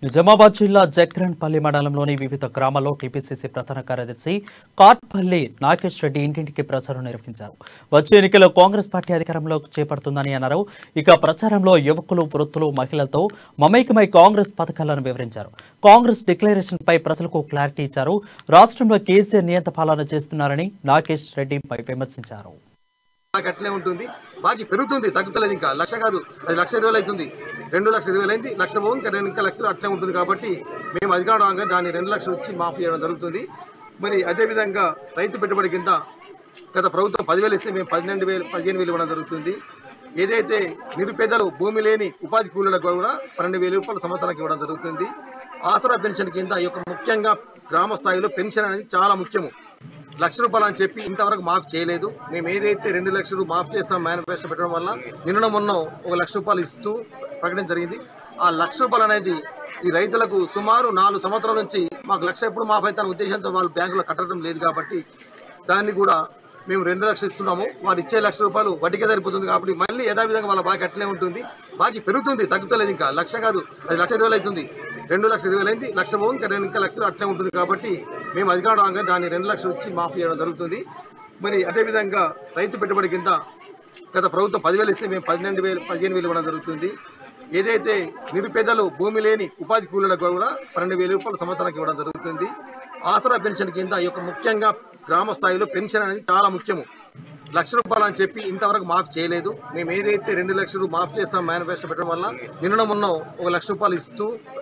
నిజామాబాద్ జిల్లా జక్రన్పల్లి మండలంలోని వివిధ గ్రామాల్లో టీపీసీసీ ప్రధాన కార్యదర్శి కాట్పల్లి నాగేష్ రెడ్డి ఇంటింటికి ప్రచారం నిర్వహించారు వచ్చే ఎన్నికల్లో కాంగ్రెస్ పార్టీ అధికారంలోకి చేపడుతుందని అన్నారు ఇక ప్రచారంలో యువకులు వృత్తులు మహిళలతో మమైకమై కాంగ్రెస్ పథకాలను వివరించారు కాంగ్రెస్ డిక్లరేషన్ పై ప్రజలకు క్లారిటీ ఇచ్చారు రాష్ట్రంలో కేసీఆర్ నియంత పాలన చేస్తున్నారని నాగేష్ రెడ్డిపై విమర్శించారు బాగా అట్లే ఉంటుంది బాగా పెరుగుతుంది తగ్గుతలేదు ఇంకా లక్ష కాదు అది లక్ష ఇరవై అవుతుంది రెండు లక్షల ఇరవై అయింది లక్ష పోగు ఇంకా రెండు ఇంకా లక్షలు అట్లే ఉంటుంది కాబట్టి మేము అధికారం రాగా దాన్ని రెండు లక్షలు ఇచ్చి మాఫీ చేయడం జరుగుతుంది మరి అదేవిధంగా రైతు పెట్టుబడి కింద గత ప్రభుత్వం పదివేలు ఇస్తే మేము పన్నెండు వేలు పదిహేను వేలు ఇవ్వడం జరుగుతుంది ఏదైతే నిరుపేదలు భూమి లేని ఉపాధి కూలీలకు కూడా పన్నెండు వేల రూపాయల సంవత్సరానికి ఇవ్వడం జరుగుతుంది ఆసరా పెన్షన్ కింద ఈ యొక్క ముఖ్యంగా గ్రామ స్థాయిలో పెన్షన్ అనేది చాలా ముఖ్యము లక్ష రూపాయలు అని చెప్పి ఇంతవరకు మాఫ్ చేయలేదు మేము ఏదైతే రెండు లక్షలు మాఫ్ చేస్తాం మేనిఫెస్టో పెట్టడం వల్ల నిన్న మొన్న ఒక లక్ష రూపాయలు ఇస్తూ ప్రకటన జరిగింది ఆ లక్ష రూపాయలు అనేది ఈ రైతులకు సుమారు నాలుగు సంవత్సరాల నుంచి మాకు లక్ష ఎప్పుడు మాఫ్ అవుతాన ఉద్దేశంతో వాళ్ళు బ్యాంకులో కట్టడం లేదు కాబట్టి దాన్ని కూడా మేము రెండు లక్షలు ఇస్తున్నాము వారు ఇచ్చే లక్ష రూపాయలు వడ్డీకే సరిపోతుంది కాబట్టి మళ్ళీ యథావిధంగా వాళ్ళ బాకీ అట్లే ఉంటుంది బాకీ పెరుగుతుంది తగ్గుతలేదు ఇంకా లక్ష కాదు అది లక్ష ఇరవై అవుతుంది రెండు లక్షల ఇరవై అయింది లక్ష పోగు ఇంకా రెండు ఇంకా లక్షలు అట్లే ఉంటుంది కాబట్టి మేము అధికారం రాగా దాన్ని రెండు లక్షలు ఇచ్చి మాఫీ చేయడం జరుగుతుంది మరి అదేవిధంగా రైతు పెట్టుబడి కింద గత ప్రభుత్వం పదివేలు ఇస్తే మేము పన్నెండు వేలు పదిహేను వేలు ఇవ్వడం జరుగుతుంది ఏదైతే నిరుపేదలు భూమి లేని ఉపాధి కూలీలకు కూడా పన్నెండు వేల రూపాయల సంవత్సరానికి ఇవ్వడం జరుగుతుంది ఆసరా పెన్షన్ కింద ఈ యొక్క ముఖ్యంగా గ్రామ స్థాయిలో పెన్షన్ అనేది చాలా ముఖ్యము లక్ష రూపాయలు అని చెప్పి ఇంతవరకు మాఫ్ చేయలేదు మేము ఏదైతే రెండు లక్షలు మాఫ్ చేస్తాం మేనిఫెస్టో పెట్టడం వల్ల నిన్న మొన్న ఒక లక్ష రూపాయలు ఇస్తూ